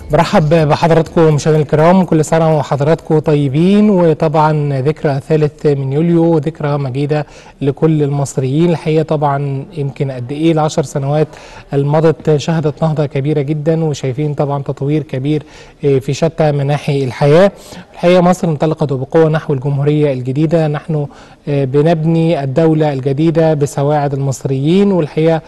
برحب بحضراتكم مشاهدينا الكرام كل سنة وحضراتكم طيبين وطبعا ذكرى ثالث من يوليو ذكرى مجيدة لكل المصريين الحقيقة طبعا يمكن قد ايه العشر سنوات المضت شهدت نهضة كبيرة جدا وشايفين طبعا تطوير كبير في شتى مناحي الحياة الحقيقة مصر انطلقت بقوة نحو الجمهورية الجديدة نحن بنبني الدولة الجديدة بسواعد المصريين والحقيقة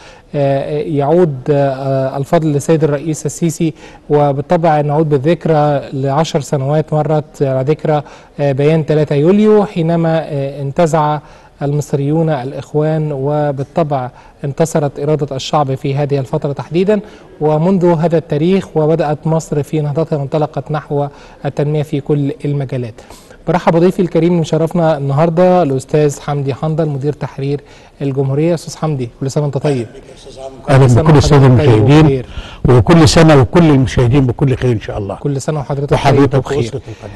يعود الفضل للسيد الرئيس السيسي وبالطبع نعود بالذكرى لعشر سنوات مرت على ذكرى بيان 3 يوليو حينما انتزع المصريون الإخوان وبالطبع انتصرت إرادة الشعب في هذه الفترة تحديدا ومنذ هذا التاريخ وبدأت مصر في نهضتها وانطلقت نحو التنمية في كل المجالات برحب بضيفي الكريم اللي مشرفنا النهارده الاستاذ حمدي حنظل مدير تحرير الجمهوريه استاذ حمدي كل سنه وانت طيب اهلا بكل الساده المشاهدين وكل سنه وكل المشاهدين بكل خير ان شاء الله كل سنه وحضرتك وحضرتك واسره القناه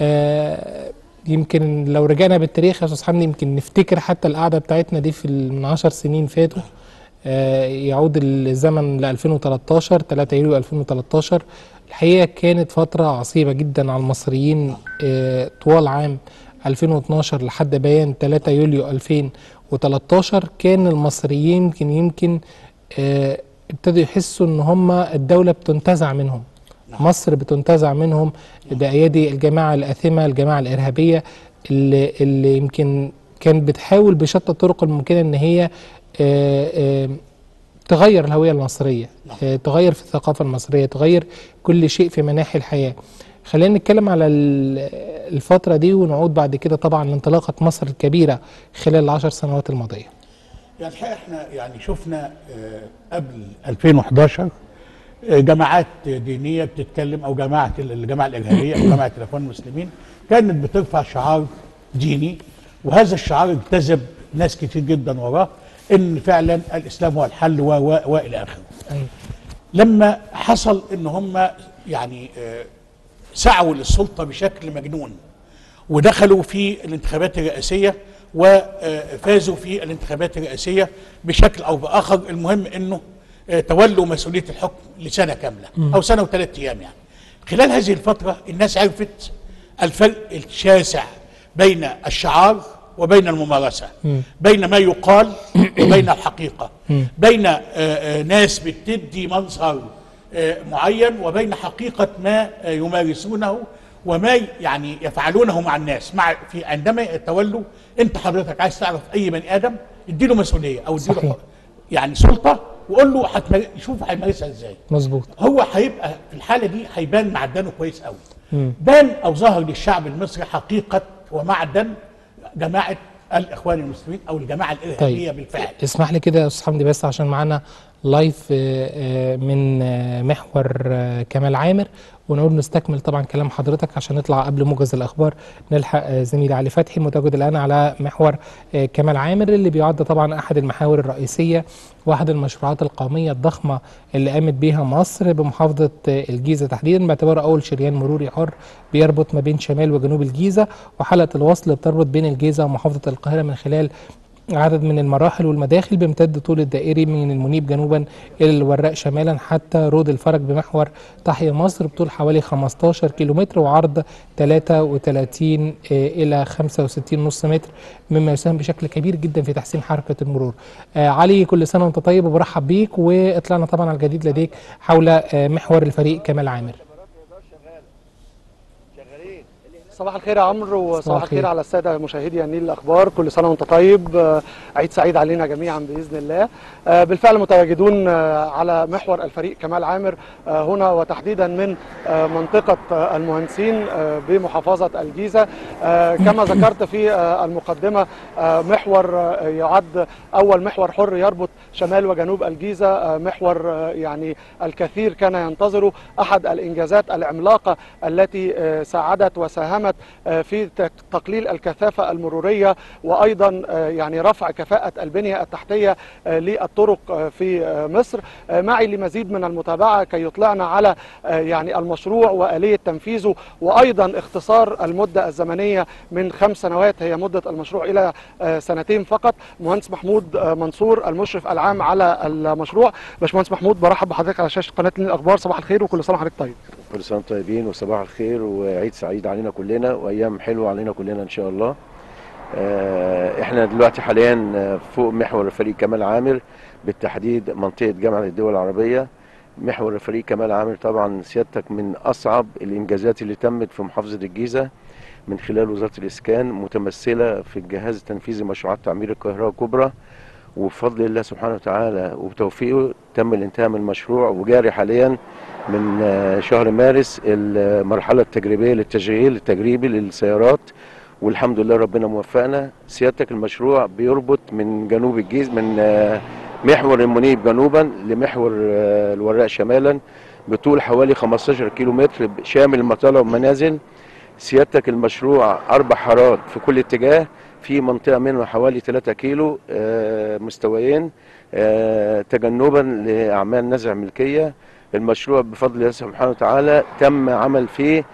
آه يمكن لو رجعنا بالتاريخ يا استاذ حمدي يمكن نفتكر حتى القعده بتاعتنا دي في من 10 سنين فاتوا آه يعود الزمن ل 2013 3 يوليو 2013 الحقيقه كانت فتره عصيبه جدا على المصريين آه طوال عام 2012 لحد بيان 3 يوليو 2013 كان المصريين يمكن يمكن آه ابتدوا يحسوا ان هم الدوله بتنتزع منهم مصر بتنتزع منهم بأيادي الجماعة الآثمة الجماعة الإرهابية اللي, اللي يمكن كانت بتحاول بشتى الطرق الممكنة أن هي آآ آآ تغير الهوية المصرية تغير في الثقافة المصرية تغير كل شيء في مناحي الحياة خلينا نتكلم على الفترة دي ونعود بعد كده طبعا لانطلاقة مصر الكبيرة خلال العشر سنوات الماضية يعني الحقيقة احنا يعني شفنا قبل 2011 جماعات دينيه بتتكلم او جماعه الجماعه الارهابيه او جماعه الاخوان المسلمين كانت بترفع شعار ديني وهذا الشعار اجتذب ناس كتير جدا وراه ان فعلا الاسلام هو الحل و و والى اخره. لما حصل ان هم يعني سعوا للسلطه بشكل مجنون ودخلوا في الانتخابات الرئاسيه وفازوا في الانتخابات الرئاسيه بشكل او باخر المهم انه تولوا مسؤوليه الحكم لسنه كامله او سنه وثلاث ايام يعني. خلال هذه الفتره الناس عرفت الفرق الشاسع بين الشعار وبين الممارسه بين ما يقال وبين الحقيقه بين ناس بتدي منظر معين وبين حقيقه ما يمارسونه وما يعني يفعلونه مع الناس مع في عندما يتولوا انت حضرتك عايز تعرف اي بني ادم اديله مسؤوليه او اديله يعني سلطه وقول له حتمر... شوف هيمارسها ازاي مظبوط هو هيبقى في الحاله دي هيبان معدنه كويس قوي بان او ظهر للشعب المصري حقيقه ومعدن جماعه الاخوان المسلمين او الجماعه الارهابيه طيب. بالفعل اسمح لي كده يا استاذ حمدي بس عشان معانا لايف من محور كمال عامر ونقول نستكمل طبعا كلام حضرتك عشان نطلع قبل موجز الاخبار نلحق زميلي علي فتحي متواجد الان على محور كمال عامر اللي بيعد طبعا احد المحاور الرئيسيه واحد المشروعات القوميه الضخمه اللي قامت بيها مصر بمحافظه الجيزه تحديدا باعتباره اول شريان مروري حر بيربط ما بين شمال وجنوب الجيزه وحلقه الوصل بتربط بين الجيزه ومحافظه القاهره من خلال عدد من المراحل والمداخل بيمتد طول الدائري من المنيب جنوبا الى الوراق شمالا حتى رود الفرج بمحور تحيا مصر بطول حوالي 15 كيلومتر وعرض 33 الى 65 نص متر مما يساهم بشكل كبير جدا في تحسين حركه المرور. آه علي كل سنه وانت طيب وبرحب بيك واطلعنا طبعا على الجديد لديك حول آه محور الفريق كمال عامر. صباح الخير يا عمرو وصباح الخير على الساده مشاهدي النيل الاخبار كل سنه وانت طيب عيد سعيد علينا جميعا باذن الله بالفعل متواجدون على محور الفريق كمال عامر هنا وتحديدا من منطقه المهندسين بمحافظه الجيزه كما ذكرت في المقدمه محور يعد اول محور حر يربط شمال وجنوب الجيزه محور يعني الكثير كان ينتظره احد الانجازات العملاقه التي ساعدت وساهمت ساهمت في تقليل الكثافة المرورية وأيضا يعني رفع كفاءة البنية التحتية للطرق في مصر معي لمزيد من المتابعة كي يطلعنا على يعني المشروع وآلية تنفيذه وأيضا اختصار المدة الزمنية من خمس سنوات هي مدة المشروع إلى سنتين فقط مهندس محمود منصور المشرف العام على المشروع باشمهندس محمود برحب بحضرتك على شاشة قناة الأخبار صباح الخير وكل سنة وحضرتك طيب كل سنة طيبين وصباح الخير وعيد سعيد علينا كلنا وأيام حلوة علينا كلنا إن شاء الله احنا دلوقتي حاليا فوق محور الفريق كمال عامر بالتحديد منطقة جامعة الدول العربية محور الفريق كمال عامر طبعا سيادتك من أصعب الإنجازات اللي تمت في محافظة الجيزة من خلال وزارة الإسكان متمثلة في الجهاز التنفيذي مشروعات تعمير القاهرة الكبرى وبفضل الله سبحانه وتعالى وبتوفيقه تم الانتهاء من المشروع وجاري حاليا من شهر مارس المرحلة التجريبية للتشغيل التجريبي للسيارات والحمد لله ربنا موفقنا سيادتك المشروع بيربط من جنوب الجيز من محور المنيب جنوبا لمحور الوراق شمالا بطول حوالي 15 كيلو متر شامل مطالع ومنازل سيادتك المشروع أربع حارات في كل اتجاه في منطقة منها حوالي 3 كيلو مستويين تجنبا لأعمال نزع ملكية المشروع بفضل الله سبحانه وتعالى تم عمل فيه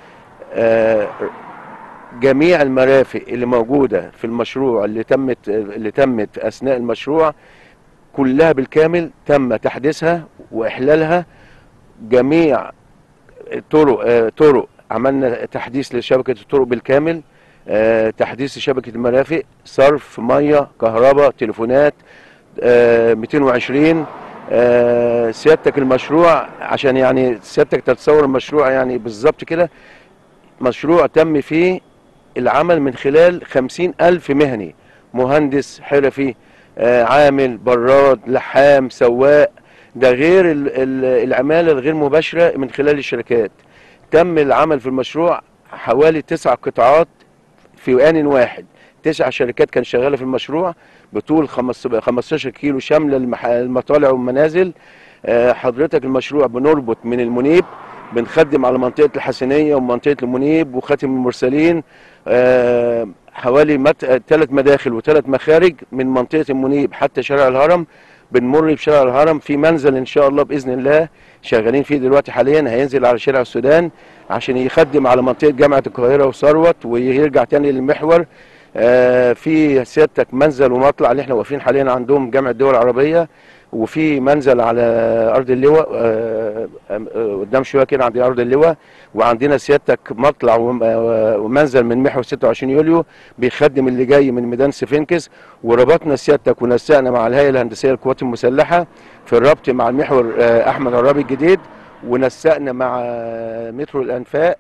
جميع المرافق اللي موجودة في المشروع اللي تمت اللي تمت أثناء المشروع كلها بالكامل تم تحديثها وإحلالها جميع طرق طرق عملنا تحديث لشبكة الطرق بالكامل آه، تحديث شبكة المرافق صرف مية كهرباء تليفونات آه، 220 آه، سيادتك المشروع عشان يعني سيادتك تتصور المشروع يعني بالظبط كده مشروع تم فيه العمل من خلال خمسين ألف مهني مهندس حرفي عامل براد لحام سواق ده غير ال- ال- العمالة الغير مباشرة من خلال الشركات تم العمل في المشروع حوالي تسع قطاعات في آن واحد تسع شركات كان شغالة في المشروع بطول خمس- 15 كيلو شاملة المح- المطالع والمنازل آه، حضرتك المشروع بنربط من المنيب بنخدم على منطقة الحسنية ومنطقة المنيب وخاتم المرسلين آه، حوالي ثلاث مداخل وثلاث مخارج من منطقة المنيب حتى شارع الهرم بنمر بشارع الهرم في منزل ان شاء الله باذن الله شغالين فيه دلوقتي حاليا هينزل على شارع السودان عشان يخدم على منطقه جامعه القاهره وثروت ويرجع تاني للمحور آه في سيادتك منزل ومطلع اللي احنا واقفين حاليا عندهم جامعه الدول العربيه وفي منزل على ارض اللواء آه، آه، قدام شويه كده عند ارض اللواء وعندنا سيادتك مطلع وم- آه، ومنزل من محور 26 يوليو بيخدم اللي جاي من ميدان سفنكس وربطنا سيادتك ونسقنا مع الهيئه الهندسيه للقوات المسلحه في الربط مع المحور آه، احمد عرابي الجديد ونسقنا مع آه، مترو الانفاق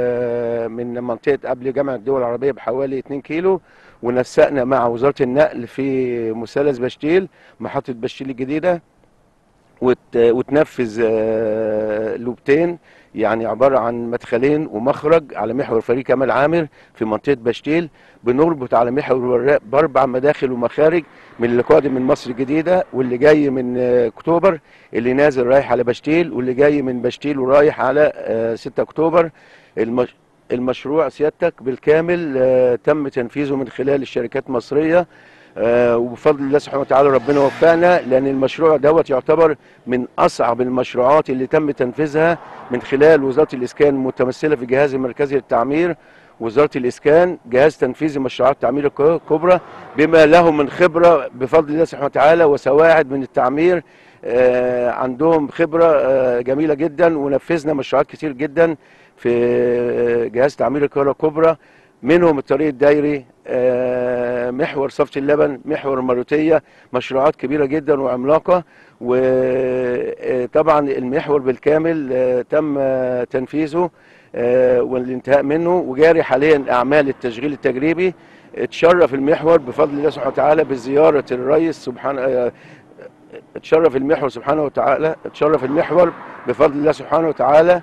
ومن منطقه قبل جامعه الدول العربيه بحوالي 2 كيلو ونسقنا مع وزاره النقل في مثلث بشتيل محطه بشتيل الجديده وت... وتنفذ آه، لوبتين يعني عباره عن مدخلين ومخرج على محور فريق كمال عامر في منطقه بشتيل بنربط على محور الوراق باربع مداخل ومخارج من اللي قادم من مصر الجديده واللي جاي من آه، اكتوبر اللي نازل رايح على بشتيل واللي جاي من بشتيل ورايح على آه، 6 اكتوبر المش... المشروع سيادتك بالكامل آه، تم تنفيذه من خلال الشركات المصريه آه، وبفضل الله سبحانه وتعالى ربنا وفقنا لان المشروع دوت يعتبر من اصعب المشروعات اللي تم تنفيذها من خلال وزاره الاسكان المتمثله في الجهاز المركزي للتعمير وزاره الاسكان جهاز تنفيذي مشروعات تعمير الكبرى بما له من خبره بفضل الله سبحانه وتعالى وسواعد من التعمير آه، عندهم خبره آه، جميله جدا ونفذنا مشروعات كتير جدا في جهاز تعمير القاهره الكبرى منهم الطريق الدايري آه، محور صفة اللبن محور المروتية مشروعات كبيرة جدا وعملاقة وطبعا المحور بالكامل آه، تم آه، تنفيذه آه، والانتهاء منه وجاري حاليا أعمال التشغيل التجريبي اتشرف المحور بفضل الله سبحانه وتعالى بزيارة الرئيس سبحانه آه، اتشرف المحور سبحانه وتعالى اتشرف المحور بفضل الله سبحانه وتعالى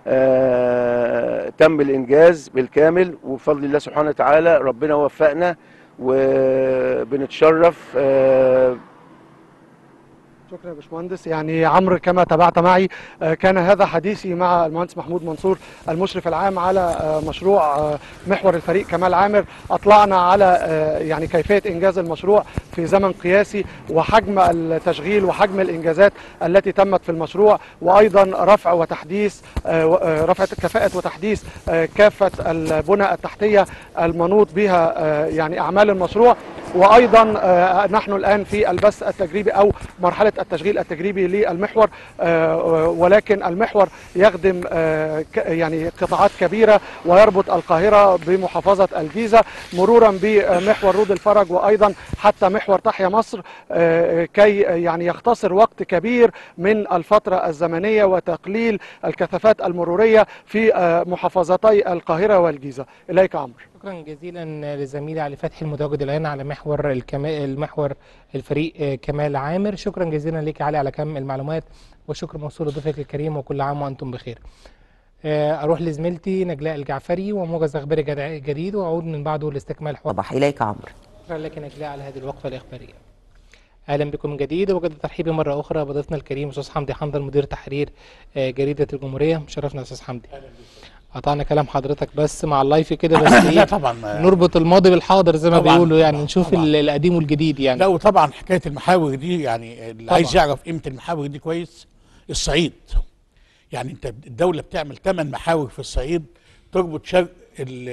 آه تم الانجاز بالكامل وبفضل الله سبحانه وتعالى ربنا وفقنا وبنتشرف آه شكرا يا باشمهندس يعني عمرو كما تابعت معي آه، كان هذا حديثي مع المهندس محمود منصور المشرف العام على آه، مشروع آه، محور الفريق كمال عامر اطلعنا على آه، يعني كيفيه انجاز المشروع في زمن قياسي وحجم التشغيل وحجم الانجازات التي تمت في المشروع وايضا رفع وتحديث آه، و- آه، رفع كفاءه وتحديث آه، كافه البنى التحتيه المنوط بها آه، يعني اعمال المشروع وايضا آه، نحن الان في البث التجريبي او مرحله التشغيل التجريبي للمحور آه، ولكن المحور يخدم آه، ك- يعني قطاعات كبيره ويربط القاهره بمحافظه الجيزه مرورا بمحور رود الفرج وايضا حتى محور تحيا مصر آه، كي يعني يختصر وقت كبير من الفتره الزمنيه وتقليل الكثافات المروريه في آه، محافظتي القاهره والجيزه اليك عمرو شكرا جزيلا لزميلي علي فتحي المتواجد الان على محور الكما... المحور الفريق آه، كمال عامر شكرا جزيلا لك يا علي على كم المعلومات وشكر موصول لضيفك الكريم وكل عام وانتم بخير آه، اروح لزميلتي نجلاء الجعفري وموجز اخباري جد- جديد واعود من بعده لاستكمال حوار صباح إليك عمرو شكرا لك نجلاء على هذه الوقفه الاخباريه اهلا بكم من جديد وجد ترحيبي مره اخرى بضيفنا الكريم استاذ حمدي حنظل مدير تحرير آه، جريده الجمهوريه مشرفنا يا استاذ حمدي قطعنا كلام حضرتك بس مع اللايف كده بس لا ايه طبعا نربط الماضي بالحاضر زي ما طبعاً، بيقولوا يعني طبعاً، نشوف طبعاً. ال- القديم والجديد يعني لا وطبعا حكايه المحاور دي يعني اللي طبعاً. عايز يعرف قيمه المحاور دي كويس الصعيد يعني انت الدوله بتعمل ثمان محاور في الصعيد تربط شرق ال-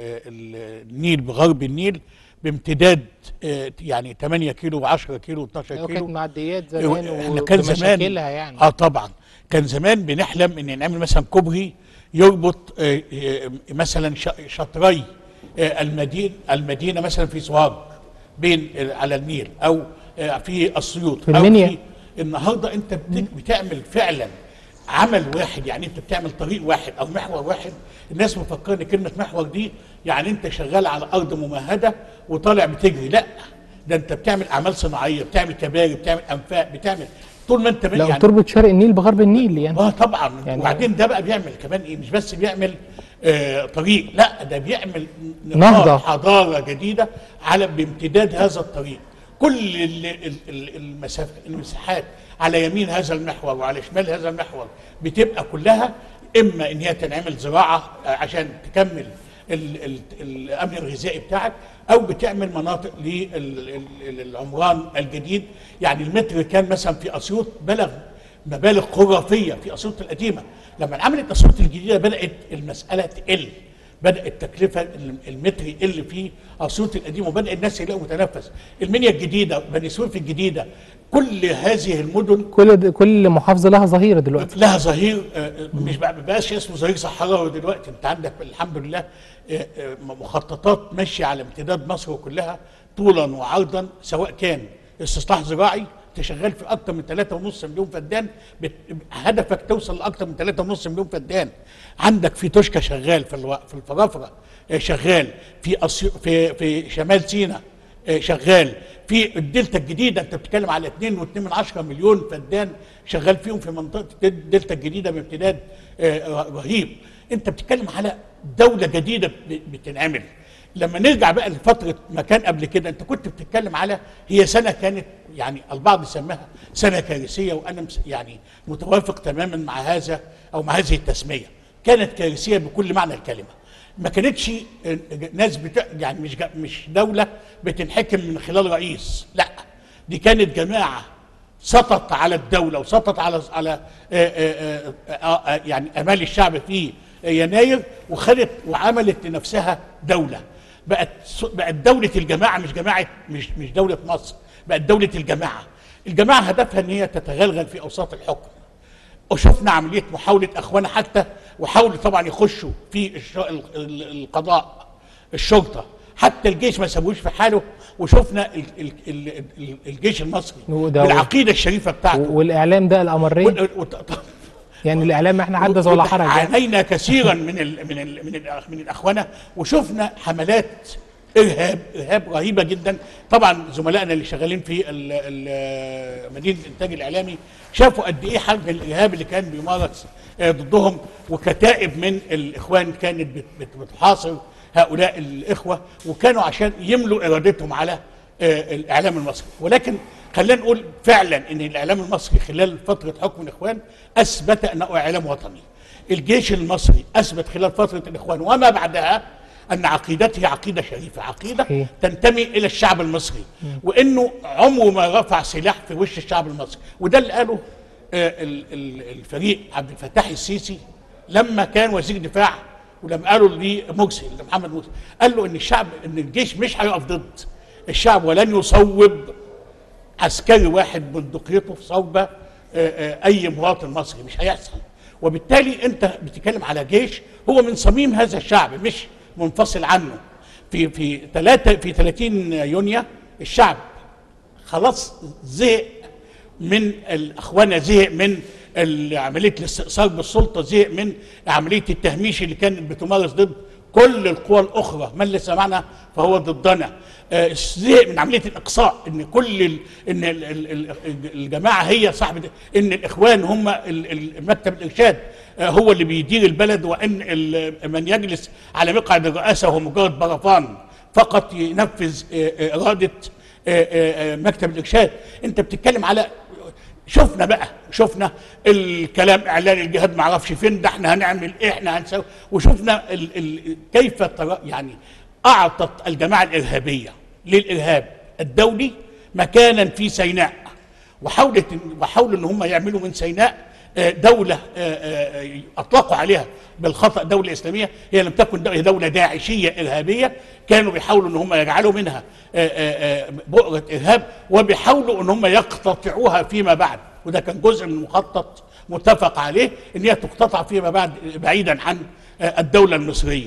ال- النيل بغرب النيل بامتداد آه، يعني 8 كيلو و10 كيلو و12 لو كانت كيلو معديات زمان احنا كان زمان وبمشاكلها يعني اه طبعا كان زمان بنحلم ان نعمل مثلا كوبري يربط آه، آه، مثلا ش- شطري آه، المدينه المدينه مثلا في سوهاج بين آه، على النيل او آه، في اسيوط في او المنيا. في النهارده انت بت- بتعمل فعلا عمل واحد يعني انت بتعمل طريق واحد او محور واحد الناس مفكره ان كلمه محور دي يعني انت شغال على ارض ممهده وطالع بتجري لا ده انت بتعمل اعمال صناعيه بتعمل كباري بتعمل انفاق بتعمل طول ما انت لا يعني وتربط شرق النيل بغرب النيل يعني اه طبعا يعني- يعني وبعدين ده بقى بيعمل كمان ايه مش بس بيعمل آه طريق لا ده بيعمل نهضة. نهضه حضاره جديده على بامتداد هذا الطريق كل ال- ال- ال- المسافه المساحات على يمين هذا المحور وعلى شمال هذا المحور بتبقى كلها اما ان هي تنعمل زراعه آه، عشان تكمل ال- ال- الامن الغذائي بتاعك او بتعمل مناطق للعمران الجديد يعني المتر كان مثلا في اسيوط بلغ مبالغ خرافيه في اسيوط القديمه لما عملت اسيوط الجديده بدات المساله تقل بدا التكلفه المتر يقل في اسيوط القديمه وبدا الناس يلاقوا متنفس المنيا الجديده بني سويف الجديده كل هذه المدن كل د- كل محافظه لها ظهيره دلوقتي لها ظهير آه، مش بقى- ما بقاش اسمه ظهير صحراوي دلوقتي انت عندك الحمد لله آه، آه، مخططات ماشيه على امتداد مصر كلها طولا وعرضا سواء كان استصلاح زراعي انت شغال في اكتر من 3.5 مليون فدان بت- هدفك توصل لاكتر من 3.5 مليون فدان عندك في توشكا شغال في الو... في الفرافره آه، شغال في أسيو... في في شمال سيناء آه، شغال في الدلتا الجديده انت بتتكلم على 2.2 مليون فدان شغال فيهم في منطقه الدلتا الجديده بامتداد آه، رهيب انت بتتكلم على دوله جديده ب- بتنعمل لما نرجع بقى لفتره ما كان قبل كده انت كنت بتتكلم على هي سنه كانت يعني البعض سماها سنه كارثيه وانا مس- يعني متوافق تماما مع هذا او مع هذه التسميه كانت كارثيه بكل معنى الكلمه ما كانتش ناس بتا... يعني مش جا- مش دوله بتنحكم من خلال رئيس لا دي كانت جماعه سطت على الدوله وسطت على على آه، آه، آه، آه، يعني امال الشعب في يناير وخدت وعملت لنفسها دوله بقت س- بقت دوله الجماعه مش جماعه مش مش دوله مصر بقت دوله الجماعه الجماعه هدفها ان هي تتغلغل في اوساط الحكم وشفنا عمليه محاوله اخوانا حتى وحاولوا طبعا يخشوا في الش- ال- ال- القضاء الشرطه حتى الجيش ما سابوش في حاله وشفنا ال- ال- ال- ال- الجيش المصري وده- بالعقيده الشريفه بتاعته والاعلام ده الامرين وال- وط- يعني الاعلام احنا حدث ولا حرج يعني. عانينا كثيرا من ال من ال من ال من الاخوانه وشفنا حملات ارهاب ارهاب رهيبه جدا طبعا زملائنا اللي شغالين في ال- ال- مدينه الانتاج الاعلامي شافوا قد ايه حجم الارهاب اللي كان بيمارس آه، ضدهم وكتائب من الاخوان كانت بت- بت- بتحاصر هؤلاء الاخوه وكانوا عشان يملوا ارادتهم على آه، الاعلام المصري ولكن خلينا نقول فعلا ان الاعلام المصري خلال فتره حكم الاخوان اثبت انه اعلام وطني الجيش المصري اثبت خلال فتره الاخوان وما بعدها ان عقيدته عقيده شريفه عقيده صحيح. تنتمي الى الشعب المصري وانه عمره ما رفع سلاح في وش الشعب المصري وده اللي قاله آه، ال- ال- الفريق عبد الفتاح السيسي لما كان وزير دفاع ولما قالوا لمرسي لمحمد مرسي قال له ان الشعب ان الجيش مش هيقف ضد الشعب ولن يصوب عسكري واحد بندقيته في صوبه آه، آه، اي مواطن مصري مش هيحصل وبالتالي انت بتتكلم على جيش هو من صميم هذا الشعب مش منفصل عنه في في 3 في 30 يونيو الشعب خلاص زهق من الاخوانه زهق من ال- عمليه الاستئثار بالسلطه زهق من عمليه التهميش اللي كانت بتمارس ضد كل القوى الاخرى من اللي سمعنا فهو ضدنا آه، زهق من عمليه الاقصاء ان كل ال ان ال ال ال الجماعه هي صاحبه ان الاخوان هم ال- ال- مكتب الارشاد آه، هو اللي بيدير البلد وان ال- من يجلس على مقعد الرئاسه هو مجرد برفان فقط ينفذ آه، آه، اراده آه، آه، آه، مكتب الارشاد انت بتتكلم على شفنا بقى شفنا الكلام اعلان الجهاد ما اعرفش فين ده احنا هنعمل ايه احنا هنسوي وشفنا ال ال كيف ترى يعني اعطت الجماعه الارهابيه للارهاب الدولي مكانا في سيناء وحاولت وحاولوا ان هم يعملوا من سيناء آه، دولة آه، آه، أطلقوا عليها بالخطأ دولة إسلامية هي لم تكن دولة, دولة داعشية إرهابية كانوا بيحاولوا أن هم يجعلوا منها آه، آه، آه، بؤرة إرهاب وبيحاولوا أن هم يقتطعوها فيما بعد وده كان جزء من مخطط متفق عليه أن هي تقتطع فيما بعد بعيدا عن آه، الدولة المصرية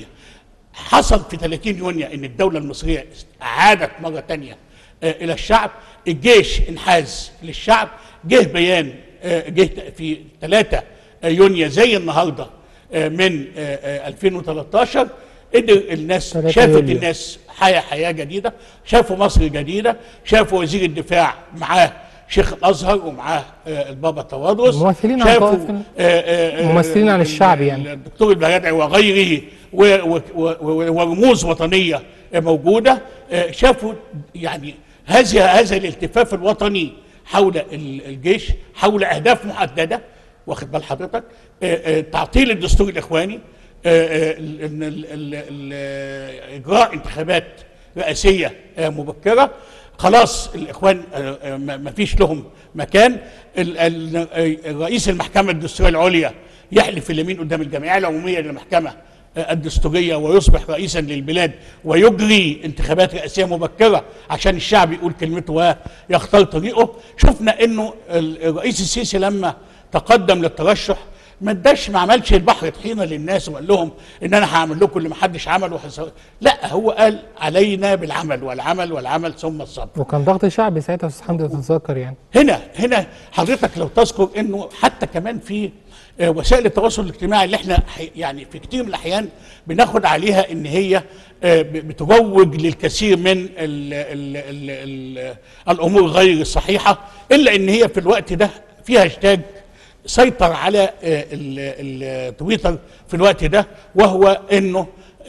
حصل في 30 يونيو ان الدوله المصريه عادت مره تانية آه، الى الشعب الجيش انحاز للشعب جه بيان آه، جه في 3 يونيو زي النهارده آه، من آه، آه، 2013 قدر الناس 3 شافت يوليو. الناس حياه حياه جديده شافوا مصر جديده شافوا وزير الدفاع معاه شيخ الازهر ومعاه آه، البابا توادرس ممثلين عن شافوا طائفة- آه، آه، آه، ممثلين عن ال- الشعب يعني. الدكتور البرادعي وغيره و- و- و- ورموز وطنيه موجوده آه، شافوا يعني هذا هذا الالتفاف الوطني حول ال- الجيش حول اهداف محدده واخد بال حضرتك آه، آه، تعطيل الدستور الاخواني آه، آه، ال- ال- ال- ال- ال- اجراء انتخابات رئاسيه آه، مبكره خلاص الاخوان آه، آه، ما ما فيش لهم مكان ال- ال- آه، رئيس المحكمه الدستوريه العليا يحلف اليمين قدام الجمعيه العموميه للمحكمه آه، الدستوريه ويصبح رئيسا للبلاد ويجري انتخابات رئاسيه مبكره عشان الشعب يقول كلمته ويختار طريقه شفنا انه ال- الرئيس السيسي لما تقدم للترشح ما اداش ما عملش البحر طحينه للناس وقال لهم ان انا هعمل لكم اللي ما حدش عمله وهسوي لا هو قال علينا بالعمل والعمل والعمل ثم الصبر وكان ضغط شعبي ساعتها يا استاذ حمدي تتذكر يعني هنا هنا حضرتك لو تذكر انه حتى كمان في آه، وسائل التواصل الاجتماعي اللي احنا حي- يعني في كتير من الاحيان بناخد عليها ان هي آه، ب- بتروج للكثير من ال ال ال ال الامور غير الصحيحه الا ان هي في الوقت ده فيها هاشتاج سيطر على آه، ال- التويتر في الوقت ده وهو انه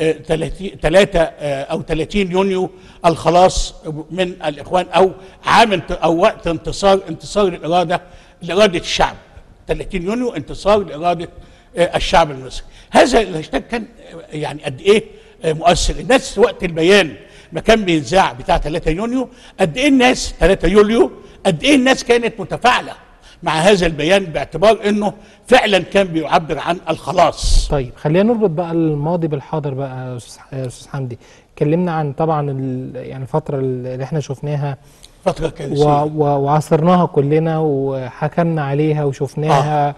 3 او 30 يونيو الخلاص من الاخوان او عام انت- او وقت انتصار انتصار الاراده لاراده الشعب 30 يونيو انتصار لاراده آه، الشعب المصري هذا الهاشتاج كان آه، يعني قد ايه آه، مؤثر الناس وقت البيان ما كان بينذاع بتاع 3 يونيو قد ايه الناس 3 يوليو قد ايه الناس كانت متفاعله مع هذا البيان باعتبار انه فعلا كان بيعبر عن الخلاص طيب خلينا نربط بقى الماضي بالحاضر بقى يا استاذ يا استاذ حمدي اتكلمنا عن طبعا ال- يعني الفتره اللي احنا شفناها فتره و كارثيه و وعاصرناها كلنا وحكمنا عليها وشفناها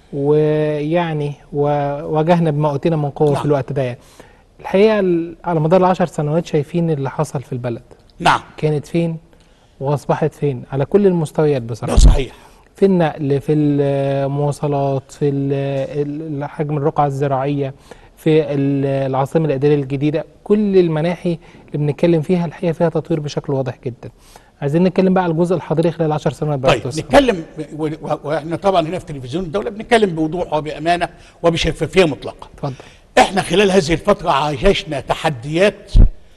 ويعني وواجهنا بما اوتينا من قوه نعم. في الوقت ده يعني. الحقيقه ال- على مدار العشر سنوات شايفين اللي حصل في البلد نعم كانت فين واصبحت فين على كل المستويات ده بصراحه صحيح في النقل في المواصلات في ال- ال- حجم الرقعة الزراعية في ال- العاصمة الإدارية الجديدة كل المناحي اللي بنتكلم فيها الحقيقة فيها تطوير بشكل واضح جدا عايزين نتكلم بقى على الجزء الحضري خلال 10 سنوات بقى طيب نتكلم و- و- واحنا طبعا هنا في تلفزيون الدوله بنتكلم بوضوح وبامانه وبشفافيه مطلقه اتفضل احنا خلال هذه الفتره عايشنا تحديات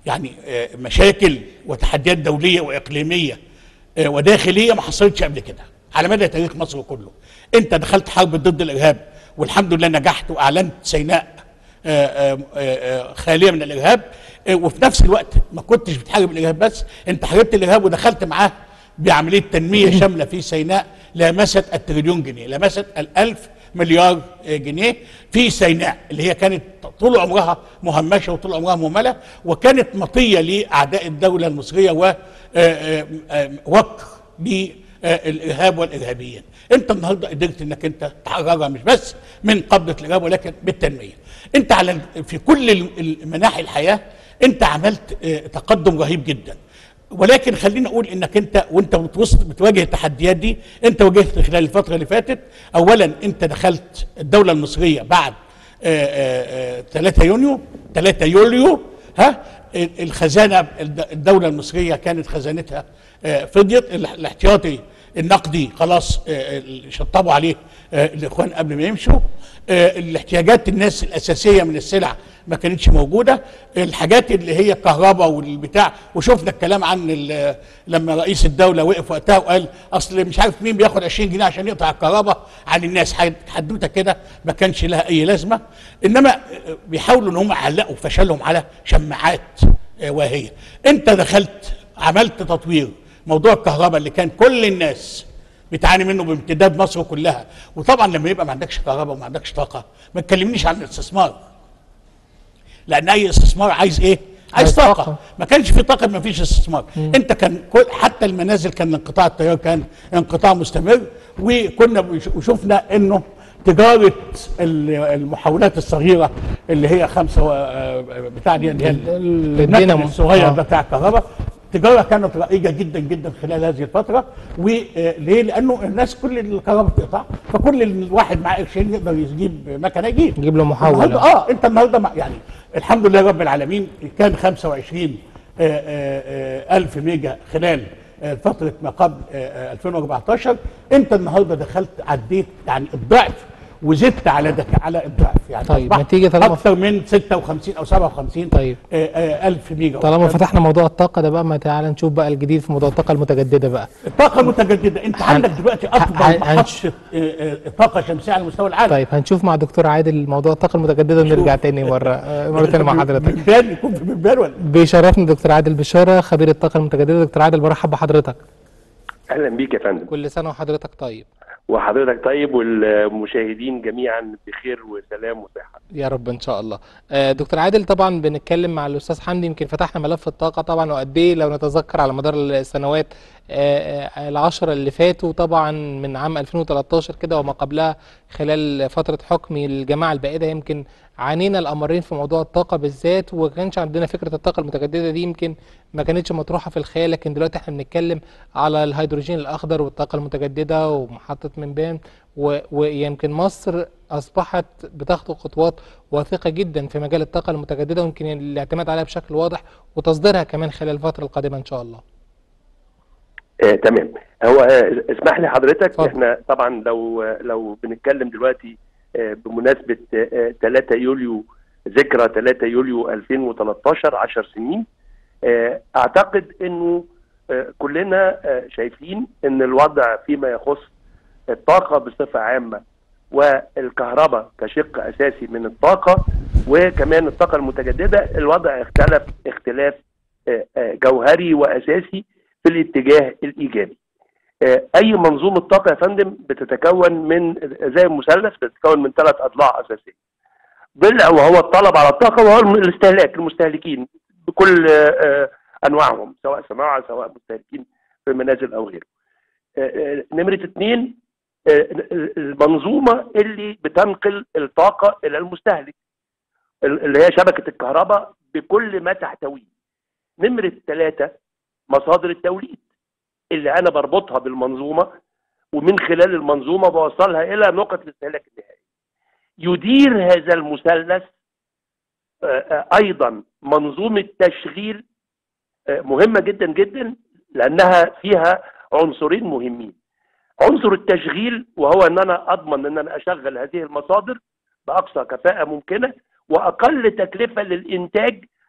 يعني آه، مشاكل وتحديات دوليه واقليميه آه، وداخليه ما حصلتش قبل كده على مدى تاريخ مصر كله انت دخلت حرب ضد الارهاب والحمد لله نجحت واعلنت سيناء آه، آه، آه، خاليه من الارهاب آه، وفي نفس الوقت ما كنتش بتحارب الارهاب بس انت حاربت الارهاب ودخلت معاه بعمليه تنميه شامله في سيناء لمست التريليون جنيه لمست الألف مليار آه، جنيه في سيناء اللي هي كانت طول عمرها مهمشه وطول عمرها مهمله وكانت مطيه لاعداء الدوله المصريه و آه، آه، وقر للارهاب والارهابيين انت النهارده قدرت انك انت تحررها مش بس من قبضه الارهاب ولكن بالتنميه انت على ال- في كل ال- المناحي الحياه انت عملت آه، تقدم رهيب جدا ولكن خليني اقول انك انت وانت بتوسط بتواجه التحديات دي انت واجهت خلال الفتره اللي فاتت اولا انت دخلت الدوله المصريه بعد آه، آه، آه، 3 يونيو 3 يوليو ها ال- الخزانه الد- الدوله المصريه كانت خزانتها آه، فضيت ال- الاحتياطي النقدي خلاص آه، ال- شطبوا عليه آه، الاخوان قبل ما يمشوا آه، الاحتياجات الناس الاساسيه من السلع ما كانتش موجوده الحاجات اللي هي الكهرباء والبتاع وشفنا الكلام عن ال- لما رئيس الدوله وقف وقتها وقال اصل مش عارف مين بياخد 20 جنيه عشان يقطع الكهرباء عن الناس حد- حدوته كده ما كانش لها اي لازمه انما آه، بيحاولوا ان هم يعلقوا فشلهم على شماعات آه، واهيه انت دخلت عملت تطوير موضوع الكهرباء اللي كان كل الناس بتعاني منه بامتداد مصر كلها وطبعا لما يبقى ما عندكش كهرباء وما عندكش طاقه ما تكلمنيش عن الاستثمار لان اي استثمار عايز ايه عايز عايز طاقه طاقة. ما كانش في طاقه ما فيش استثمار انت كان كل حتى المنازل كان انقطاع التيار كان انقطاع مستمر وكنا بش- وشفنا انه تجاره ال- المحاولات الصغيره اللي هي خمسه و- آه، بتاع دي اللي هي ال- ال- النقل الدينامو. الصغير آه. ده بتاع الكهرباء التجاره كانت رائجه جدا جدا خلال هذه الفتره وليه؟ لانه الناس كل الكهرباء بتقطع فكل الواحد معاه قرشين يقدر يجيب مكنه يجيب يجيب له محولة. النهاردة- اه انت النهارده مع- يعني الحمد لله رب العالمين كان 25 آه، آه، آه، الف ميجا خلال آه، فتره ما قبل آه، آه، 2014 انت النهارده دخلت عديت يعني الضعف وزدت على دك على الضعف يعني طيب، أصبحت نتيجة طالما- اكثر من 56 او 57 طيب. آه، آه، الف ميجا طالما فتحنا موضوع الطاقه ده بقى ما تعالى نشوف بقى الجديد في موضوع الطاقه المتجدده بقى الطاقه المتجدده انت هن- عندك دلوقتي اكبر هن- محطه آه، آه، طاقه شمسيه على مستوى العالم طيب هنشوف مع دكتور عادل موضوع الطاقه المتجدده ونرجع تاني مره آه، مره تاني مع حضرتك بلبان يكون في بلبان ولا بيشرفني دكتور عادل بشاره خبير الطاقه المتجدده دكتور عادل برحب بحضرتك اهلا بيك يا فندم كل سنه وحضرتك طيب وحضرتك طيب والمشاهدين جميعا بخير وسلام وصحه يا رب ان شاء الله آه، دكتور عادل طبعا بنتكلم مع الاستاذ حمدي يمكن فتحنا ملف الطاقه طبعا وقد ايه لو نتذكر على مدار السنوات آه، آه، العشرة اللي فاتوا طبعا من عام 2013 كده وما قبلها خلال فتره حكم الجماعه البائده يمكن عانينا الامرين في موضوع الطاقه بالذات وما كانش عندنا فكره الطاقه المتجدده دي يمكن ما كانتش مطروحه في الخيال لكن دلوقتي احنا بنتكلم على الهيدروجين الاخضر والطاقه المتجدده ومحطه منبان و- ويمكن مصر اصبحت بتخطو خطوات واثقه جدا في مجال الطاقه المتجدده ويمكن الاعتماد عليها بشكل واضح وتصديرها كمان خلال الفتره القادمه ان شاء الله. آه تمام هو آه اسمح لي حضرتك اتفضل. احنا طبعا لو آه لو بنتكلم دلوقتي آه بمناسبه آه 3 يوليو ذكرى 3 يوليو 2013 10 سنين آه اعتقد انه آه كلنا آه شايفين ان الوضع فيما يخص الطاقه بصفه عامه والكهرباء كشق اساسي من الطاقه وكمان الطاقه المتجدده الوضع اختلف اختلاف آه، آه، جوهري واساسي في الاتجاه الايجابي. آه، اي منظومه طاقه يا فندم بتتكون من زي المثلث بتتكون من ثلاث اضلاع اساسيه. ضلع وهو الطلب على الطاقه وهو الاستهلاك المستهلكين بكل آه، آه، انواعهم سواء صناعه سواء مستهلكين في منازل او غيره. آه، آه، نمره اثنين آه، المنظومه اللي بتنقل الطاقه الى المستهلك اللي هي شبكه الكهرباء بكل ما تحتويه. نمره ثلاثه مصادر التوليد اللي انا بربطها بالمنظومه ومن خلال المنظومه بوصلها الى نقطه الاستهلاك النهائي. يدير هذا المثلث آه، آه، ايضا منظومه تشغيل آه، مهمه جدا جدا لانها فيها عنصرين مهمين. عنصر التشغيل وهو ان انا اضمن ان انا اشغل هذه المصادر باقصى كفاءه ممكنه واقل تكلفه للانتاج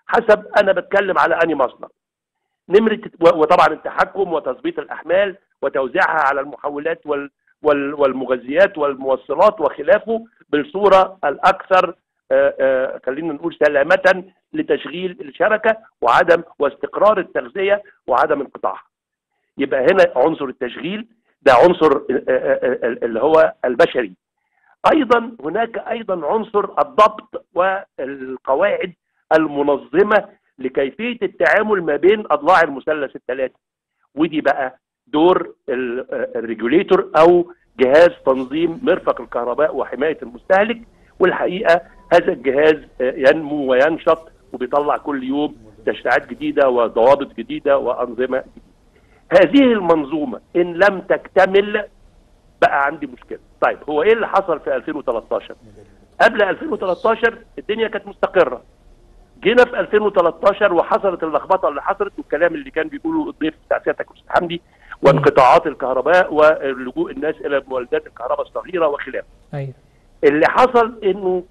حسب انا بتكلم على اني مصدر نمره و- وطبعا التحكم وتظبيط الاحمال وتوزيعها على المحولات وال وال- والمغذيات والموصلات وخلافه بالصوره الاكثر آه، آه، خلينا نقول سلامه لتشغيل الشبكه وعدم واستقرار التغذيه وعدم انقطاعها. يبقى هنا عنصر التشغيل ده عنصر آه، آه، آه، اللي هو البشري. ايضا هناك ايضا عنصر الضبط والقواعد المنظمه لكيفيه التعامل ما بين اضلاع المثلث الثلاثه. ودي بقى دور ال- آه، الريجوليتور او جهاز تنظيم مرفق الكهرباء وحمايه المستهلك والحقيقه هذا الجهاز آه، ينمو وينشط وبيطلع كل يوم تشريعات جديده وضوابط جديده وانظمه جديده. هذه المنظومه ان لم تكتمل بقى عندي مشكله. طيب هو ايه اللي حصل في 2013 قبل 2013 الدنيا كانت مستقره جينا في 2013 وحصلت اللخبطه اللي حصلت والكلام اللي كان بيقوله الضيف بتاع سيادتك استاذ حمدي وانقطاعات الكهرباء ولجوء الناس الى مولدات الكهرباء الصغيره وخلافه ايوه اللي حصل انه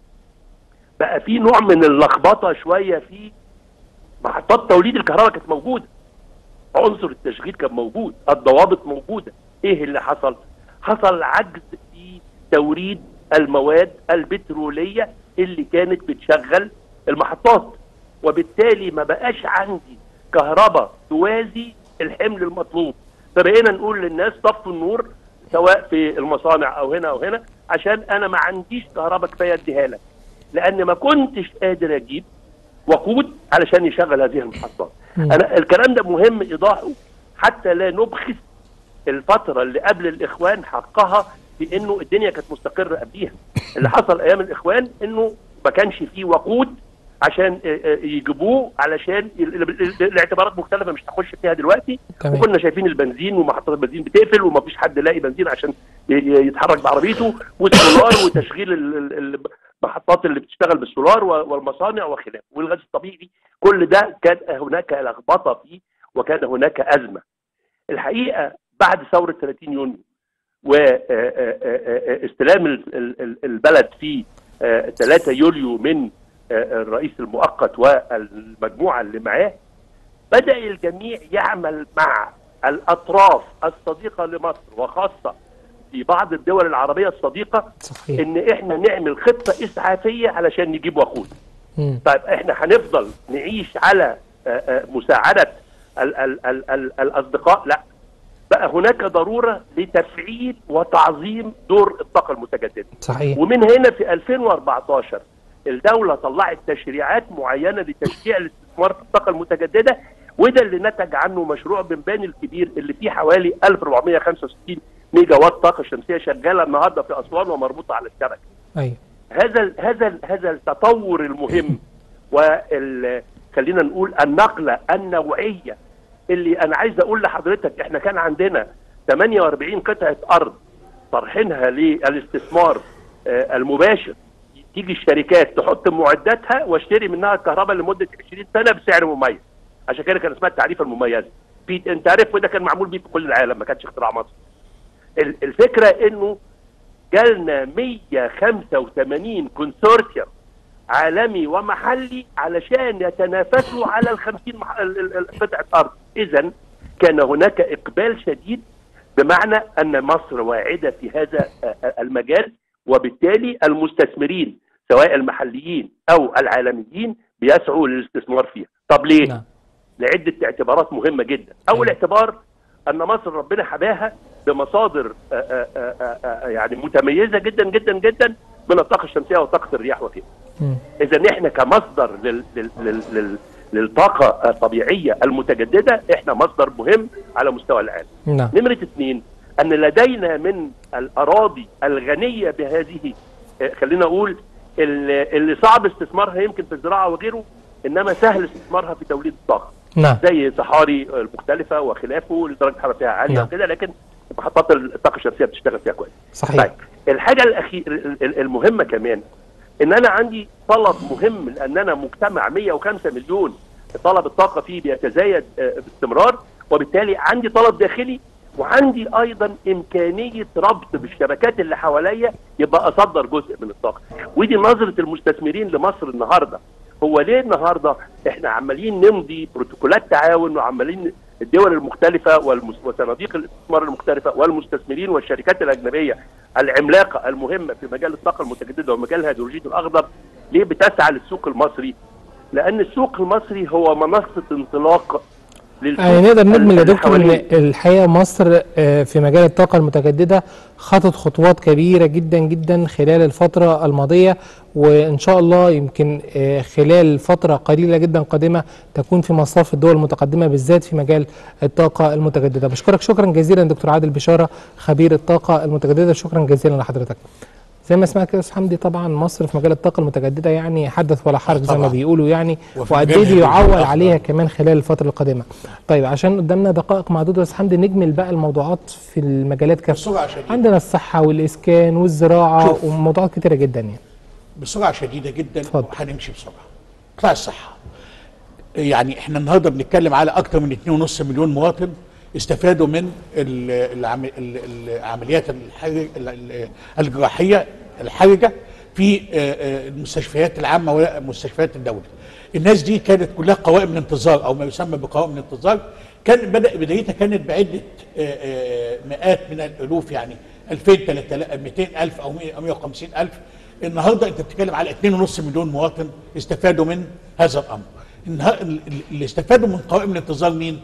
بقى في نوع من اللخبطه شويه في محطات توليد الكهرباء كانت موجوده عنصر التشغيل كان موجود الضوابط موجوده ايه اللي حصل حصل عجز في توريد المواد البتروليه اللي كانت بتشغل المحطات وبالتالي ما بقاش عندي كهرباء توازي الحمل المطلوب فبقينا نقول للناس طفوا النور سواء في المصانع او هنا او هنا عشان انا ما عنديش كهرباء كفايه اديها لك لان ما كنتش قادر اجيب وقود علشان يشغل هذه المحطات مم. انا الكلام ده مهم ايضاحه حتى لا نبخس الفتره اللي قبل الاخوان حقها في انه الدنيا كانت مستقره قبليها اللي حصل ايام الاخوان انه ما كانش فيه وقود عشان آه، آه، يجيبوه علشان ال- ال- ال- الاعتبارات مختلفه مش هخش فيها دلوقتي تمام وكنا شايفين البنزين ومحطات البنزين بتقفل ومفيش حد لاقي بنزين عشان ي- ي- يتحرك بعربيته والسولار وتشغيل ال- ال- المحطات اللي بتشتغل بالسولار و- والمصانع وخلافه والغاز الطبيعي كل ده كان هناك لخبطه فيه وكان هناك ازمه الحقيقه بعد ثوره 30 يونيو واستلام البلد في آه، 3 يوليو من آه، الرئيس المؤقت والمجموعه اللي معاه بدأ الجميع يعمل مع الأطراف الصديقة لمصر وخاصة في بعض الدول العربية الصديقة صحيح إن إحنا نعمل خطة إسعافية علشان نجيب وقود مم. طيب إحنا هنفضل نعيش على آه، آه، مساعدة ال ال ال ال الأصدقاء لا بقى هناك ضرورة لتفعيل وتعظيم دور الطاقة المتجددة صحيح ومن هنا في 2014 الدولة طلعت تشريعات معينة لتشجيع الاستثمار في الطاقة المتجددة وده اللي نتج عنه مشروع بنبان الكبير اللي فيه حوالي 1465 ميجا وات طاقة شمسية شغالة النهارده في أسوان ومربوطة على الشبكة. ايوه هذا ال هذا ال هذا التطور المهم وال خلينا نقول النقلة النوعية اللي أنا عايز أقول لحضرتك إحنا كان عندنا 48 قطعة أرض طرحينها للاستثمار آه، المباشر تيجي الشركات تحط معداتها واشتري منها الكهرباء لمده 20 سنه بسعر مميز عشان كده كان اسمها التعريفه المميزه في انت عارف وده كان معمول بيه في كل العالم ما كانش اختراع مصر ال- الفكره انه جالنا 185 كونسورتيوم عالمي ومحلي علشان يتنافسوا على ال 50 مح... ال- ال- ال- قطعه ارض اذا كان هناك اقبال شديد بمعنى ان مصر واعده في هذا آه، آه، المجال وبالتالي المستثمرين سواء المحليين او العالميين بيسعوا للاستثمار فيها طب ليه نعم لعده اعتبارات مهمه جدا اول أيوة. اعتبار ان مصر ربنا حباها بمصادر آه، آه، آه، آه، يعني متميزه جدا جدا جدا من الطاقه الشمسيه وطاقه الرياح وكده مم. اذا احنا كمصدر لل... لل... لل... لل... للطاقه الطبيعيه المتجدده احنا مصدر مهم على مستوى العالم نعم نمرة اثنين أن لدينا من الأراضي الغنية بهذه آه، خلينا أقول اللي اللي صعب استثمارها يمكن في الزراعة وغيره إنما سهل استثمارها في توليد الطاقة نعم زي صحاري المختلفة وخلافه لدرجة الحرارة فيها عالية نعم. وكده لكن محطات الطاقة الشمسية بتشتغل فيها كويس صحيح طيب الحاجة الأخير ال- ال- المهمة كمان إن أنا عندي طلب مهم لأننا مجتمع 105 مليون طلب الطاقة فيه بيتزايد آه، باستمرار وبالتالي عندي طلب داخلي وعندي أيضا إمكانية ربط بالشبكات اللي حواليا يبقى أصدر جزء من الطاقة ودي نظرة المستثمرين لمصر النهاردة هو ليه النهارده احنا عمالين نمضي بروتوكولات تعاون وعمالين الدول المختلفه والمس- وصناديق الاستثمار المختلفه والمستثمرين والشركات الاجنبيه العملاقه المهمه في مجال الطاقه المتجدده ومجال الهيدروجين الاخضر ليه بتسعى للسوق المصري؟ لان السوق المصري هو منصه انطلاق للسوق يعني نقدر نجمل يا اللي دكتور ان حواليه. الحقيقه مصر آه، في مجال الطاقه المتجدده خطت خطوات كبيره جدا جدا خلال الفتره الماضيه وان شاء الله يمكن آه، خلال فتره قليله جدا قادمه تكون في مصاف الدول المتقدمه بالذات في مجال الطاقه المتجدده بشكرك شكرا جزيلا دكتور عادل بشاره خبير الطاقه المتجدده شكرا جزيلا لحضرتك زي ما سمعت كده يا استاذ حمدي طبعا مصر في مجال الطاقه المتجدده يعني حدث ولا حرج زي ما طبعاً. بيقولوا يعني وفي وقد مجال ايه الهيدروجين يعول الأخضر. عليها كمان خلال الفتره القادمه. طيب عشان قدامنا دقائق معدوده يا استاذ حمدي نجمل بقى الموضوعات في المجالات كافه. بسرعه شديده عندنا الصحه والاسكان والزراعه شوف. وموضوعات كتيره جدا يعني. بسرعه شديده جدا اتفضل. وهنمشي بسرعه قطاع الصحه يعني احنا النهارده بنتكلم على اكثر من 2.5 مليون مواطن استفادوا من ال- العم- ال- العمليات الحرج- ال- ال- الجراحيه الحرجه في آه، آه، المستشفيات العامه ومستشفيات الدوله. الناس دي كانت كلها قوائم الانتظار او ما يسمى بقوائم الانتظار كان بدا بدايتها كانت بعده آه، آه، مئات من الالوف يعني 2000 3000 200 الف او 100 أو 150 الف النهارده انت بتتكلم على 2.5 مليون مواطن استفادوا من هذا الامر. النها- ال- ال- اللي استفادوا من قوائم الانتظار مين؟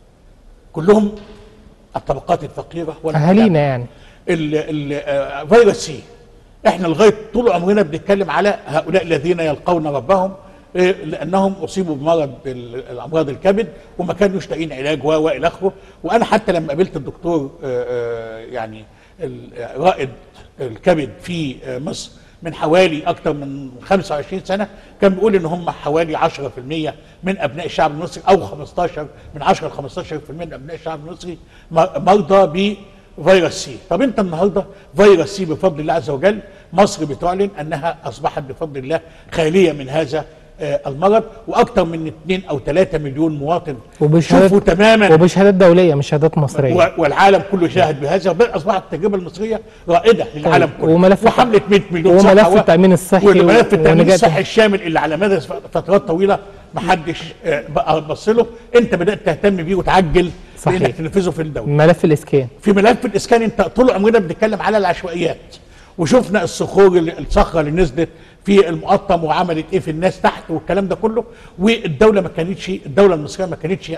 كلهم الطبقات الفقيره اهالينا يعني. ال- ال- آه، فيروس سي احنا لغايه طول عمرنا بنتكلم على هؤلاء الذين يلقون ربهم آه، لانهم اصيبوا بمرض ال- الامراض الكبد وما كانوش لاقيين علاج و والى اخره وانا حتى لما قابلت الدكتور آه، آه، يعني ال- آه، رائد الكبد في آه، مصر من حوالي اكثر من 25 سنه كان بيقول ان هم حوالي 10% من ابناء الشعب المصري او 15 من 10 ل 15% من ابناء الشعب المصري م- مرضى بفيروس سي طب انت النهارده فيروس سي بفضل الله عز وجل مصر بتعلن انها اصبحت بفضل الله خاليه من هذا آه، المرض واكثر من 2 او 3 مليون مواطن شوفوا وبشهادات تماما وبشهادات دوليه مش شهادات مصريه. و- والعالم كله شاهد بهذا وبل اصبحت التجربه المصريه رائده للعالم كله وملف- وحمله 100 مليون وملف صحة و- التأمين الصحي وملف و- التامين ونجاة- الصحي الشامل اللي على مدى فترات طويله ما حدش آه، بقى بص له انت بدات تهتم بيه وتعجل صحيح. بانك تنفذه في الدوله ملف الاسكان. في ملف الاسكان انت طول عمرنا بنتكلم على العشوائيات وشفنا الصخور اللي- الصخره اللي نزلت في المقطم وعملت ايه في الناس تحت والكلام ده كله والدوله ما كانتش الدوله المصريه ما كانتش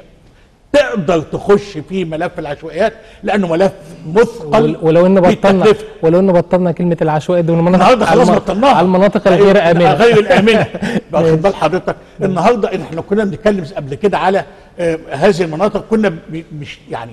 تقدر تخش في ملف العشوائيات لانه ملف مثقل ول- ولو ان بطلنا بالتكلفة. ولو ان بطلنا كلمه العشوائيه دي والمناطق النهارده خلاص على الم- بطلناها على المناطق الغير امنه غير الامنه واخد بال حضرتك النهارده احنا كنا بنتكلم قبل كده على آه، هذه المناطق كنا ب- مش يعني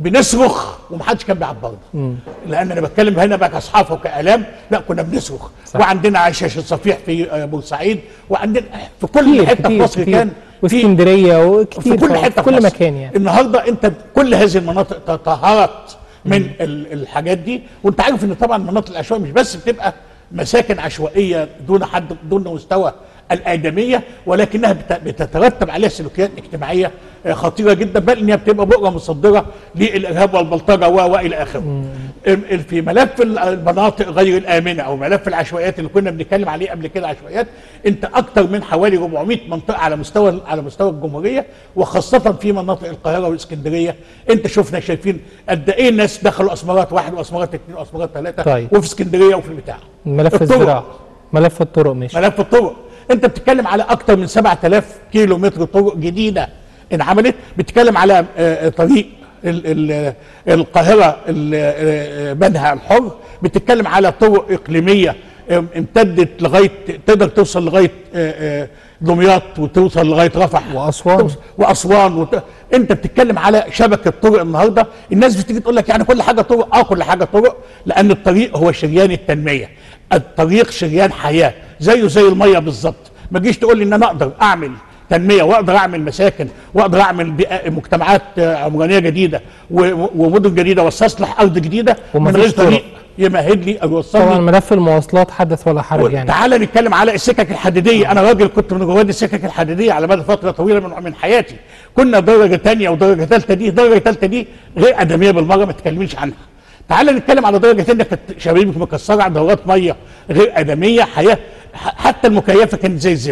بنصرخ ومحدش كان بيعبرنا لان انا بتكلم هنا بقى كاصحاب وكاعلام لا كنا بنصرخ صح. وعندنا عشاش الصفيح في آه، بورسعيد وعندنا في كل كتير حته في كتير مصر كتير. كان في واسكندريه وكتير في كل طبعاً، حته في كل مصر. مكان يعني النهارده انت كل هذه المناطق تطهرت من ال- الحاجات دي وانت عارف ان طبعا مناطق العشوائيه مش بس بتبقى مساكن عشوائيه دون حد دون مستوى الادميه ولكنها بت- بتترتب عليها سلوكيات اجتماعيه آه، خطيره جدا بل انها بتبقى بؤره مصدره للارهاب والبلطجه و- والى اخره. ال- في ملف ال- المناطق غير الامنه او ملف العشوائيات اللي كنا بنتكلم عليه قبل كده عشوائيات انت اكثر من حوالي 400 منطقه على مستوى على مستوى الجمهوريه وخاصه في مناطق القاهره والاسكندريه انت شفنا شايفين قد ايه الناس دخلوا اسمرات واحد واسمرات اثنين واسمرات ثلاثه طيب. وفي اسكندريه وفي البتاع ملف الطرق. الزراعه ملف الطرق ماشي ملف الطرق انت بتتكلم على اكثر من 7000 كيلو متر طرق جديده انعملت بتتكلم على آه، طريق ال- ال- القاهره ال- آه، منها الحر بتتكلم على طرق اقليميه آه، امتدت لغايه تقدر توصل لغايه آه، آه، دمياط وتوصل لغايه رفح وأسوان. توصل- واسوان وت... انت بتتكلم على شبكه طرق النهارده الناس بتيجي تقول لك يعني كل حاجه طرق اه كل حاجه طرق لان الطريق هو شريان التنميه الطريق شريان حياه زيه زي الميه بالظبط ما تجيش تقول لي ان انا اقدر اعمل تنميه واقدر اعمل مساكن واقدر اعمل بيئة- مجتمعات آه، عمرانيه جديده و- ومدن جديده واستصلح ارض جديده من ومفيش غير طريق طرق. يمهد لي او طبعا يوصلني ملف المواصلات حدث ولا حرج يعني تعالى نتكلم على السكك الحديديه انا راجل كنت من رواد السكك الحديديه على مدى فتره طويله من من حياتي كنا درجه ثانيه ودرجه ثالثه دي درجه ثالثه دي غير ادميه بالمره ما تكلمنيش عنها تعالى نتكلم على درجه ثانيه كانت شبابيك مكسره على دورات ميه غير ادميه حياه ح- حتى المكيفه كانت زي الزفت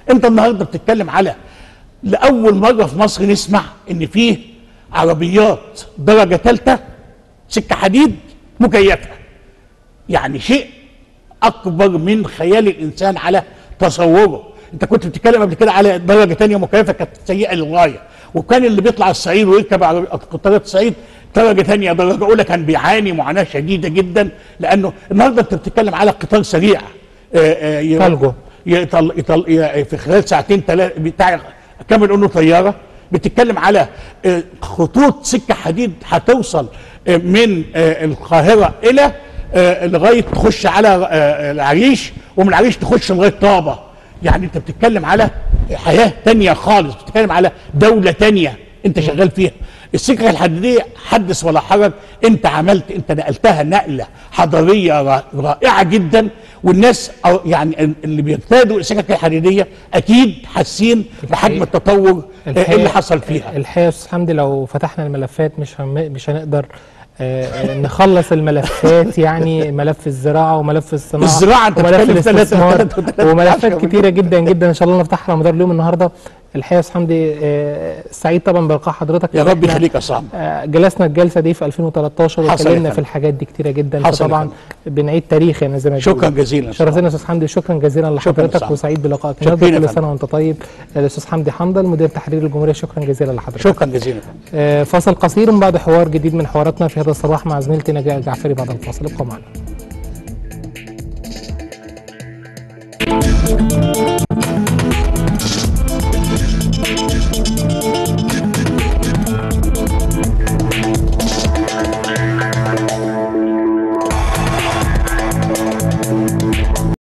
انت النهارده بتتكلم على لاول مره في مصر نسمع ان فيه عربيات درجه ثالثه سكه حديد مكيفه يعني شيء اكبر من خيال الانسان على تصوره انت كنت بتتكلم قبل كده على درجه تانية مكيفه كانت سيئه للغايه وكان اللي بيطلع الصعيد ويركب عربي- قطارات الصعيد درجه تانية درجه اولى كان بيعاني معاناه شديده جدا لانه النهارده انت بتتكلم على قطار سريع آه، آه، ي- تلجو. يطل يطل ي- في خلال ساعتين ثلاثه بتاع كامل انه طياره بتتكلم على آه، خطوط سكه حديد هتوصل آه، من آه، القاهره الى آه، لغايه تخش على آه، العريش ومن العريش تخش لغايه طابه يعني انت بتتكلم على حياه تانية خالص بتتكلم على دوله تانية انت شغال فيها السكه الحديديه حدث ولا حرج انت عملت انت نقلتها نقله حضاريه را- رائعه جدا والناس أو يعني اللي بيرتادوا السكك الحديديه اكيد حاسين بحجم التطور آه، اللي حصل فيها الحقيقه يا استاذ حمدي لو فتحنا الملفات مش هم مش هنقدر آه، آه، نخلص الملفات يعني ملف الزراعه وملف الصناعه الزراعة أنت وملف بتتكلم ثلاثة- الاستثمار ثلاثة- ثلاثة وملفات عشرة كتيره جدا جدا ان شاء الله نفتحها على مدار اليوم النهارده الحقيقه يا استاذ حمدي آه، سعيد طبعا بلقاء حضرتك يا رب إحنا، يخليك يا صاحبي آه، جلسنا الجلسه دي في 2013 حصل يا واتكلمنا فندم. في الحاجات دي كتيره جدا حصل يا فطبعا فندم. بنعيد تاريخ يعني زي ما شكرا بيقولوا. جزيلا شرفتنا يا استاذ حمدي شكرا جزيلا شكرا لحضرتك صاحبي. وسعيد بلقائك شكرا النهارده يا كل فندم. سنه وانت طيب الاستاذ حمدي حمدل مدير تحرير الجمهوريه شكرا جزيلا لحضرتك شكرا جزيلا آه، فاصل قصير من بعد حوار جديد من حواراتنا في هذا الصباح مع زميلتي نجاة الجعفري بعد الفاصل ابقوا معنا